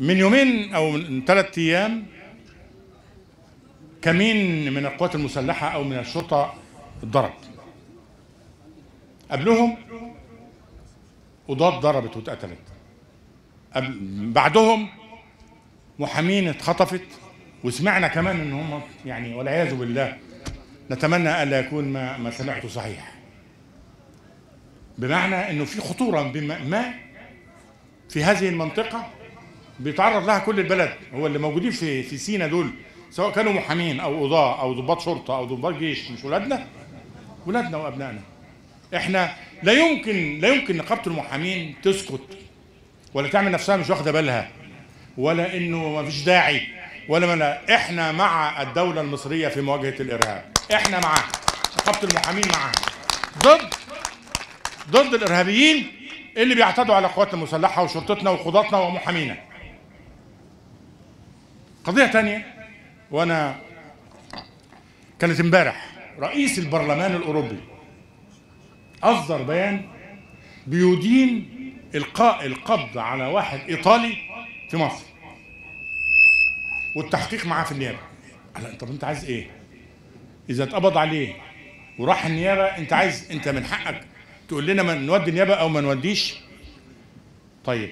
من يومين او من ثلاث ايام كمين من القوات المسلحه او من الشرطه اتضرب قبلهم قضاة ضربت واتقتلت قبل بعدهم محامين اتخطفت وسمعنا كمان ان هم يعني والعياذ بالله نتمنى الا يكون ما ما سمعته صحيح بمعنى انه في خطوره بما ما في هذه المنطقه بيتعرض لها كل البلد هو اللي موجودين في في سينا دول سواء كانوا محامين او قضاه او ضباط شرطه او ضباط جيش مش ولادنا ولادنا وابنائنا احنا لا يمكن لا يمكن نقابه المحامين تسكت ولا تعمل نفسها مش واخده بالها ولا انه ما فيش داعي ولا ما لا احنا مع الدوله المصريه في مواجهه الارهاب احنا معاها نقابه المحامين معاها ضد ضد الارهابيين اللي بيعتدوا على قواتنا المسلحه وشرطتنا وقضاتنا ومحامينا قضيه تانية وانا كانت امبارح رئيس البرلمان الاوروبي اصدر بيان بيدين القاء القبض على واحد ايطالي في مصر والتحقيق معاه في النيابه قال طب انت عايز ايه اذا اتقبض عليه وراح النيابه انت عايز انت من حقك تقول لنا ما نودي النيابه او ما نوديش طيب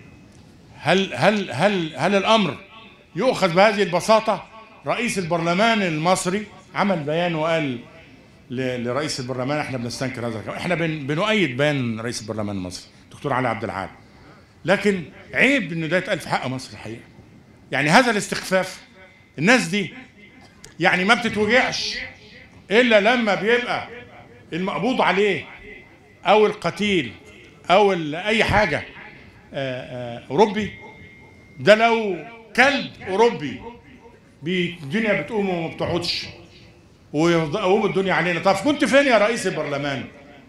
هل هل هل هل الامر يؤخذ بهذه البساطه رئيس البرلمان المصري عمل بيان وقال ل- لرئيس البرلمان احنا بنستنكر هذا الكلام احنا بن بنؤيد بيان رئيس البرلمان المصري دكتور علي عبد العال لكن عيب انه ده يتقال في حق مصر الحقيقه يعني هذا الاستخفاف الناس دي يعني ما بتتوجعش الا لما بيبقى المقبوض عليه او القتيل او ال- اي حاجه آه، آه، اوروبي ده لو كلب اوروبي بي- الدنيا بتقوم وما بتقعدش ويقوم الدنيا علينا طب كنت فين يا رئيس البرلمان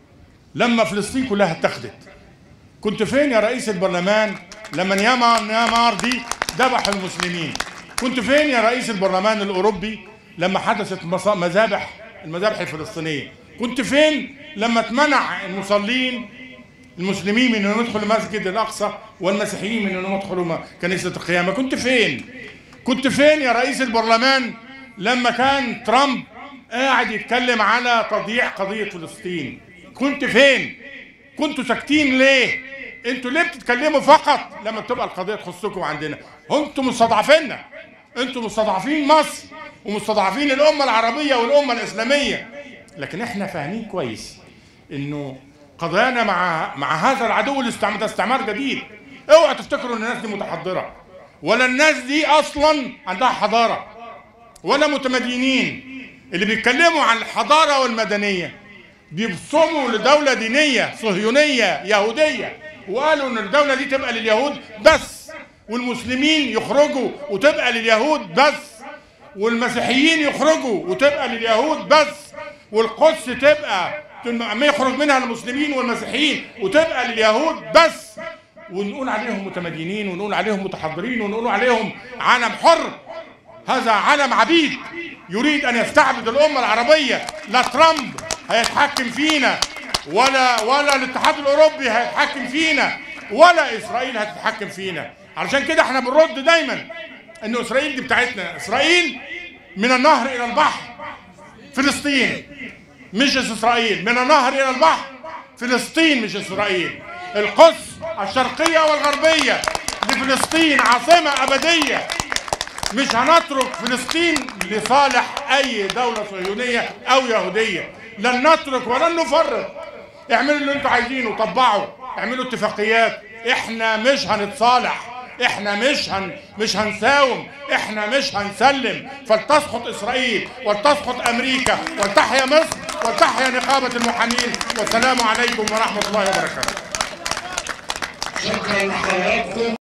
لما فلسطين كلها اتخذت كنت فين يا رئيس البرلمان لما نيامار نيامار دي ذبحوا المسلمين كنت فين يا رئيس البرلمان الاوروبي لما حدثت مصا- مذابح المذابح الفلسطينيه كنت فين لما اتمنع المصلين المسلمين من انهم يدخلوا المسجد الاقصى والمسيحيين من انهم يدخلوا م- كنيسه القيامه كنت فين كنت فين يا رئيس البرلمان لما كان ترامب قاعد يتكلم على تضييع قضيه فلسطين كنت فين كنتوا ساكتين ليه انتوا ليه بتتكلموا فقط لما بتبقى القضيه تخصكم عندنا انتوا مستضعفيننا انتوا مستضعفين مصر ومستضعفين الامه العربيه والامه الاسلاميه لكن احنا فاهمين كويس انه قضايانا مع مع هذا العدو الاستعمار ده استعمار جديد اوعوا تفتكروا ان الناس دي متحضره ولا الناس دي اصلا عندها حضاره ولا متمدينين اللي بيتكلموا عن الحضاره والمدنيه بيبصموا لدوله دينيه صهيونيه يهوديه وقالوا ان الدوله دي تبقى لليهود بس والمسلمين يخرجوا وتبقى لليهود بس والمسيحيين يخرجوا وتبقى لليهود بس والقدس تبقى ما يخرج منها المسلمين والمسيحيين وتبقى لليهود بس ونقول عليهم متمدينين ونقول عليهم متحضرين ونقول عليهم عالم حر هذا عالم عبيد يريد ان يستعبد الامه العربيه لا ترامب هيتحكم فينا ولا ولا الاتحاد الاوروبي هيتحكم فينا ولا اسرائيل هتتحكم فينا علشان كده احنا بنرد دايما ان اسرائيل دي بتاعتنا اسرائيل من النهر الى البحر فلسطين مش اسرائيل من النهر الى البحر فلسطين مش اسرائيل القدس الشرقيه والغربيه لفلسطين عاصمه ابديه مش هنترك فلسطين لصالح اي دوله صهيونيه او يهوديه لن نترك ولن نفرط اعملوا اللي انتوا عايزينه طبعوا اعملوا اتفاقيات احنا مش هنتصالح احنا مش هن مش هنساوم احنا مش هنسلم فلتسقط اسرائيل ولتسقط امريكا ولتحيا مصر ولتحيا نقابه المحامين والسلام عليكم ورحمه الله وبركاته شكرا لحضراتكم